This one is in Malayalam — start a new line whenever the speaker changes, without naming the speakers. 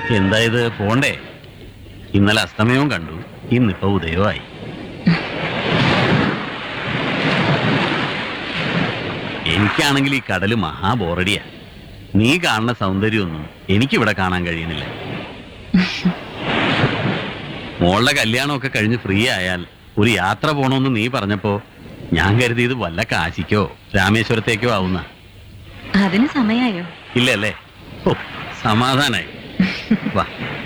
എന്തായത് പോണ്ടേ ഇന്നലെ അസ്തമയവും കണ്ടു ഇന്നിപ്പോ ഉദയമായി എനിക്കാണെങ്കിൽ ഈ കടല് മഹാബോറടിയാ നീ കാണുന്ന സൗന്ദര്യമൊന്നും എനിക്കിവിടെ കാണാൻ കഴിയുന്നില്ല മോളുടെ കല്യാണമൊക്കെ കഴിഞ്ഞ് ഫ്രീ ആയാൽ ഒരു യാത്ര പോണോന്ന് നീ പറഞ്ഞപ്പോ ഞാൻ കരുതിയത് വല്ല കാശിക്കോ രാമേശ്വരത്തേക്കോ ആവുന്ന
അതിന് സമയായോ
ഇല്ലല്ലേ ഓ സമാധാനായി വാ